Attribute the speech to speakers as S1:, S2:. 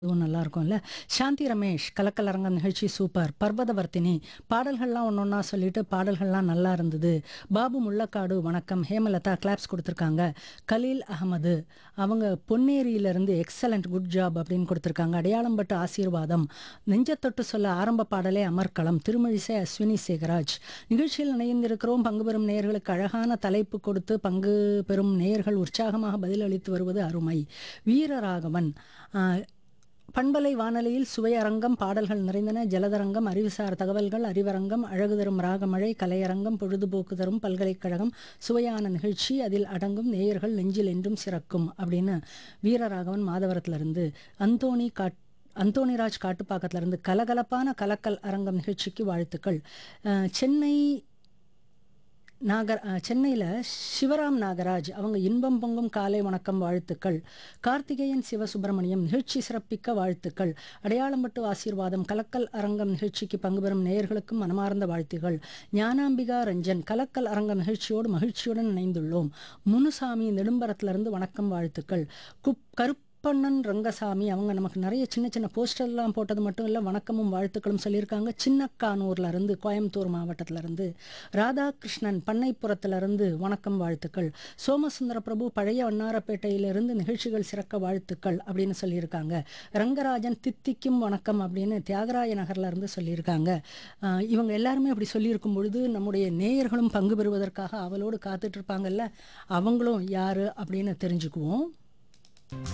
S1: அதுவும் நல்லா இருக்கும்ல சாந்தி ரமேஷ் கலக்கலரங்கம் நிகழ்ச்சி சூப்பர் பர்வதவர்த்தினி பாடல்கள்லாம் ஒன்று ஒன்றா சொல்லிட்டு பாடல்கள்லாம் நல்லா இருந்தது பாபு முள்ளக்காடு வணக்கம் ஹேமலதா கிளாப்ஸ் கொடுத்துருக்காங்க கலீல் அகமது அவங்க பொன்னேரியிலிருந்து எக்ஸலண்ட் குட் ஜாப் அப்படின்னு கொடுத்துருக்காங்க அடையாளம் பட்டு ஆசீர்வாதம் நெஞ்சத்தொட்டு சொல்ல ஆரம்ப பாடலே அமர்க்களம் திருமழிசை அஸ்வினி சேகராஜ் நிகழ்ச்சியில் இணைந்திருக்கிறோம் பங்கு பெறும் நேயர்களுக்கு அழகான தலைப்பு கொடுத்து பங்கு பெறும் நேயர்கள் உற்சாகமாக பதிலளித்து வருவது அருமை வீரராகவன் ஆஹ், பண்பலை வானொலியில் சுவையரங்கம் பாடல்கள் நிறைந்தன ஜலதரங்கம் அறிவுசார் தகவல்கள் அறிவரங்கம் அழகு தரும் ராகமழை கலையரங்கம் பொழுதுபோக்கு தரும் பல்கலைக்கழகம் சுவையான நிகழ்ச்சி அதில் அடங்கும் நேயர்கள் நெஞ்சில் என்றும் சிறக்கும் அப்படின்னு வீரராகவன் மாதவரத்திலிருந்து அந்தோணி காட் அந்தோணிராஜ் காட்டுப்பாக்கத்திலிருந்து கலகலப்பான கலக்கல் அரங்கம் நிகழ்ச்சிக்கு வாழ்த்துக்கள் அஹ், சென்னை நாகர் சென்னையில் சிவராம் நாகராஜ் அவங்க இன்பம் பொங்கும் காலை வணக்கம் வாழ்த்துக்கள் கார்த்திகேயன் சிவசுப்பிரமணியம் நிகழ்ச்சி சிறப்பிக்க வாழ்த்துக்கள் அடையாளம்பட்டு ஆசீர்வாதம் கலக்கல் அரங்கம் நிகழ்ச்சிக்கு பங்கு பெறும் நேயர்களுக்கும் மனமார்ந்த வாழ்த்துகள் ஞானாம்பிகா ரஞ்சன் கலக்கல் அரங்கம் நிகழ்ச்சியோடு மகிழ்ச்சியுடன் இணைந்துள்ளோம் முனுசாமி நெடும்பரத்திலிருந்து வணக்கம் வாழ்த்துக்கள் குப் கருப் பண்ணன் ரங்கசாமி அவங்க நமக்கு நிறைய சின்ன சின்ன போஸ்டர்லாம் போட்டது மட்டும் இல்லை வணக்கமும் வாழ்த்துக்களும் சொல்லியிருக்காங்க சின்னக்கானூர்ல இருந்து கோயம்புத்தூர் மாவட்டத்துல இருந்து ராதாகிருஷ்ணன் பண்ணைப்புறத்துல இருந்து வணக்கம் வாழ்த்துக்கள் சோமசுந்தர பிரபு பழைய வண்ணாரப்பேட்டையிலிருந்து நிகழ்ச்சிகள் சிறக்க வாழ்த்துக்கள் அப்படின்னு சொல்லியிருக்காங்க ரங்கராஜன் தித்திக்கும் வணக்கம் அப்படின்னு தியாகராய நகர்ல இருந்து சொல்லியிருக்காங்க ஆஹ் இவங்க எல்லாருமே அப்படி சொல்லியிருக்கும் பொழுது நம்முடைய நேயர்களும் பங்கு பெறுவதற்காக அவளோடு காத்துட்டு இருப்பாங்கல்ல அவங்களும் யாரு அப்படின்னு தெரிஞ்சுக்குவோம்